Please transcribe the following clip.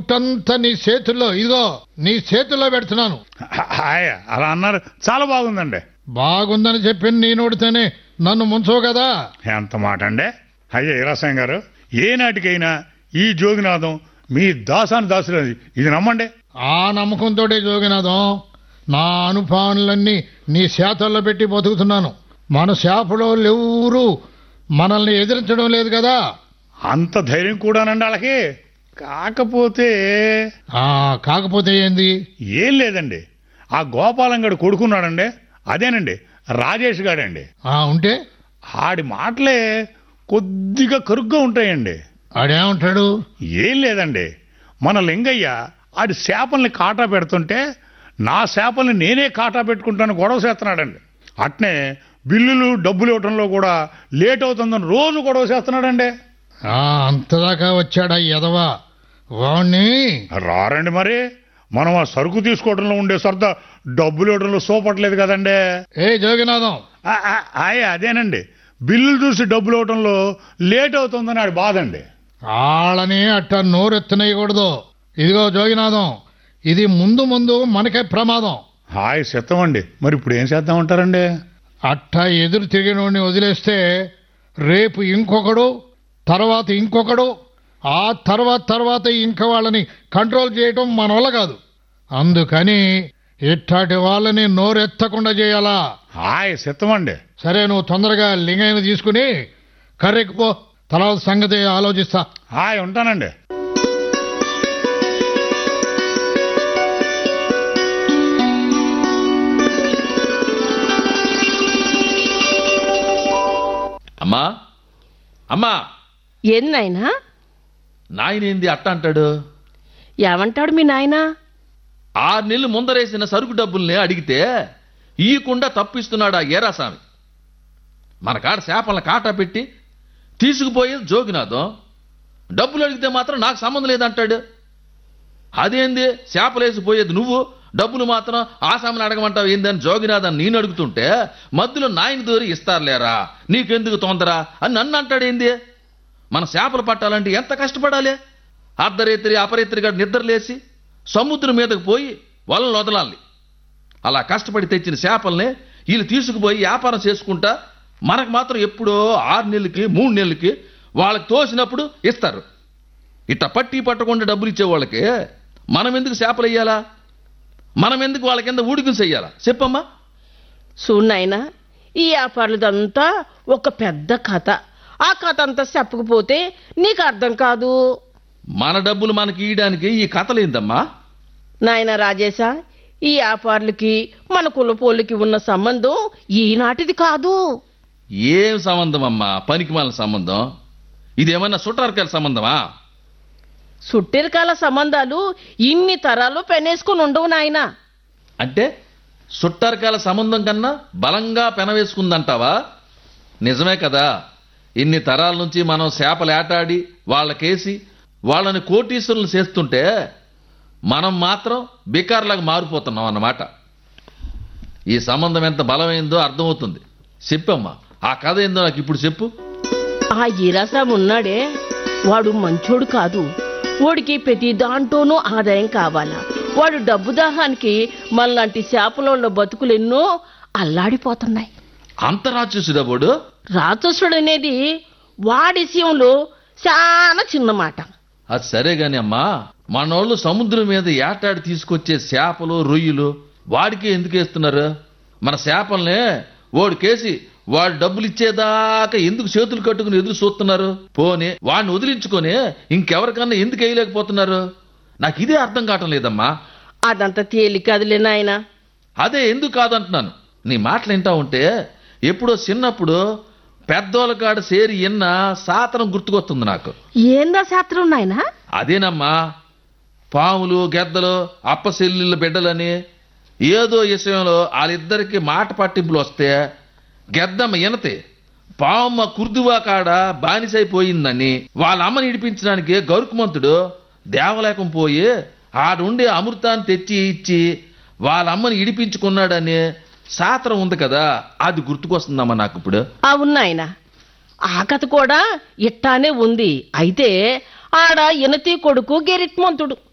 గుట్టంతా నీ చేతుల్లో ఇదిగో నీ చేతుల్లో పెడుతున్నాను హాయ్ అలా అన్నారు చాలా బాగుందండి బాగుందని చెప్పి నీ నోడితేనే నన్ను ముంచవు కదా ఎంత మాట అండి అయ్యా ఈరాసాయం గారు ఏనాటికైనా ఈ జోగినాథం మీ దాసాని దాసులు ఇది నమ్మండి ఆ నమ్మకంతోటే జోగినాథం నా అనుభవాలన్నీ నీ శాతల్లో పెట్టి బతుకుతున్నాను మన శాపలో ఎవరు మనల్ని ఎదిరించడం లేదు కదా అంత ధైర్యం కూడానండి వాళ్ళకి కాకపోతే ఆ కాకపోతే ఏంది ఏం లేదండి ఆ గోపాలం గడు కొడుకున్నాడండి అదేనండి రాజేష్ గాడండి ఆ ఉంటే ఆడి మాటలే కొద్దిగా కరుగ్గా ఉంటాయండి ఆడేమంటాడు ఏం లేదండి మన లింగయ్య ఆడి చేపల్ని కాటా పెడుతుంటే నా చేపల్ని నేనే కాటా పెట్టుకుంటాను గొడవ చేస్తున్నాడండి అట్నే బిల్లులు డబ్బులు ఇవ్వటంలో కూడా లేట్ అవుతుందని రోజు గొడవ చేస్తున్నాడండి ఆ అంతదాకా వచ్చాడా ఎదవా వాణ్ణి రారండి మరి మనం ఆ సరుకు తీసుకోవడంలో ఉండే సరదా డబ్బులు ఇవ్వడంలో సోపట్లేదు కదండి ఏ జోగినాథం ఆ, ఆ, ఆయ్ అదేనండి బిల్లులు చూసి డబ్బులు ఇవ్వటంలో లేట్ అవుతుందని ఆడి బాధ అండి ఆళ్ళని అట్ట నోరెత్తనేయకూడదు ఇదిగో జోగినాథం ఇది ముందు ముందు మనకే ప్రమాదం హాయ్ సిద్ధం అండి మరి ఇప్పుడు ఏం చేద్దామంటారండి అట్ట ఎదురు తిరిగినోడిని వదిలేస్తే రేపు ఇంకొకడు తర్వాత ఇంకొకడు ఆ తర్వాత తర్వాత ఇంక వాళ్ళని కంట్రోల్ చేయటం మన వల్ల కాదు అందుకని ఇట్లాంటి వాళ్ళని నోరెత్తకుండా చేయాలా హాయ్ సిద్ధం అండి సరే నువ్వు తొందరగా లింగైన తీసుకుని కర్రెక్కిపో తర్వాత సంగతి ఆలోచిస్తా హాయ్ ఉంటానండి అమ్మా అమ్మా ఏం నాయనా నాయనేంది అట్ట అంటాడు ఏమంటాడు మీ నాయనా ఆరు నెలలు ముందరేసిన సరుకు డబ్బుల్ని అడిగితే ఈయకుండా తప్పిస్తున్నాడు ఆ ఏరాస్వామి మన కాడ చేపలను కాటా పెట్టి తీసుకుపోయేది జోగినాథం డబ్బులు అడిగితే మాత్రం నాకు సంబంధం లేదంటాడు అదేంది చేపలేసి పోయేది నువ్వు డబ్బులు మాత్రం ఆసామిని అడగమంటావు ఏందని జోగినాథన్ నేను అడుగుతుంటే మధ్యలో నాయన దూరి ఇస్తారులేరా నీకెందుకు తొందర అని నన్ను అంటాడేంది మన చేపలు పట్టాలంటే ఎంత కష్టపడాలి అర్ధరేత్రి అపరేత్రిగా నిద్రలేసి సముద్రం మీదకు పోయి వలలు వదలాలి అలా కష్టపడి తెచ్చిన చేపల్ని వీళ్ళు తీసుకుపోయి వ్యాపారం చేసుకుంటా మనకు మాత్రం ఎప్పుడో ఆరు నెలలకి మూడు నెలలకి వాళ్ళకి తోసినప్పుడు ఇస్తారు ఇట్ట పట్టి పట్టకుండా డబ్బులు ఇచ్చే వాళ్ళకి మనం ఎందుకు చేపలు వేయాలా మనం ఎందుకు వాళ్ళ కింద ఊడికం చెయ్యాలా చెప్పమ్మా చూడు నాయనా ఈ వ్యాపారులదంతా ఒక పెద్ద కథ ఆ కథ అంతా చెప్పకపోతే నీకు అర్థం కాదు మన డబ్బులు మనకి ఇయడానికి ఈ కథలేందమ్మా నాయన రాజేశా ఈ వ్యాపారులకి మన కులపోళ్ళకి ఉన్న సంబంధం ఈనాటిది కాదు ఏం సంబంధం అమ్మా పనికి మాలిన సంబంధం ఇదేమన్నా సుట్టార్కాల సంబంధమా సుట్టిరకాల సంబంధాలు ఇన్ని తరాలు పెనేసుకుని ఉండవు నాయనా అంటే సుట్టార్కాల సంబంధం కన్నా బలంగా పెనవేసుకుందంటావా నిజమే కదా ఇన్ని తరాల నుంచి మనం చేపలు ఏటాడి వాళ్ళకేసి వాళ్ళని కోటీశ్వరులు చేస్తుంటే మనం మాత్రం బికార్లాగా మారిపోతున్నాం అన్నమాట ఈ సంబంధం ఎంత బలమైందో అర్థమవుతుంది చెప్పమ్మా ఆ కథ ఏందో నాకు ఇప్పుడు చెప్పు ఆ ఈరాసాం ఉన్నాడే వాడు మంచోడు కాదు వాడికి ప్రతి దాంట్లోనూ ఆదాయం కావాలా వాడు డబ్బు దాహానికి మనలాంటి చేపలోళ్ళ బతుకులు ఎన్నో అల్లాడిపోతున్నాయి అంతరాక్షసుడా వాడు రాక్షసుడు అనేది వాడి విషయంలో చాలా చిన్న మాట అది సరే గాని అమ్మా మనోళ్ళు సముద్రం మీద ఏటాడి తీసుకొచ్చే చేపలు రొయ్యలు వాడికి ఎందుకు వేస్తున్నారు మన చేపల్ని వాడికేసి వాడు డబ్బులు ఇచ్చేదాకా ఎందుకు చేతులు కట్టుకుని ఎదురు చూస్తున్నారు పోనీ వాడిని వదిలించుకొని ఇంకెవరికన్నా ఎందుకు వేయలేకపోతున్నారు నాకు ఇదే అర్థం కావటం లేదమ్మా అదంతా తేలిక అదిలే నాయన అదే ఎందుకు కాదంటున్నాను నీ మాటలు వింటా ఉంటే ఎప్పుడో చిన్నప్పుడు పెద్దోళ్ళ కాడ సేరి ఎన్న సాతనం గుర్తుకొస్తుంది నాకు ఏందా శాస్త్రం నాయనా అదేనమ్మా పాములు గెద్దలు అప్పసెల్లుల బిడ్డలని ఏదో విషయంలో వాళ్ళిద్దరికి మాట పట్టింపులు వస్తే గెద్దమ్మ ఇనతే పావమ్మ కుర్దువా కాడ బానిసైపోయిందని వాళ్ళ అమ్మని ఇడిపించడానికి గరుకుమంతుడు దేవలేకం పోయి ఆడుండే అమృతాన్ని తెచ్చి ఇచ్చి వాళ్ళ అమ్మని ఇడిపించుకున్నాడని శాస్త్రం ఉంది కదా అది గుర్తుకొస్తుందమ్మా నాకు ఇప్పుడు అవును నాయన ఆ కథ కూడా ఇట్టానే ఉంది అయితే ఆడ ఇనతి కొడుకు గెరిట్మంతుడు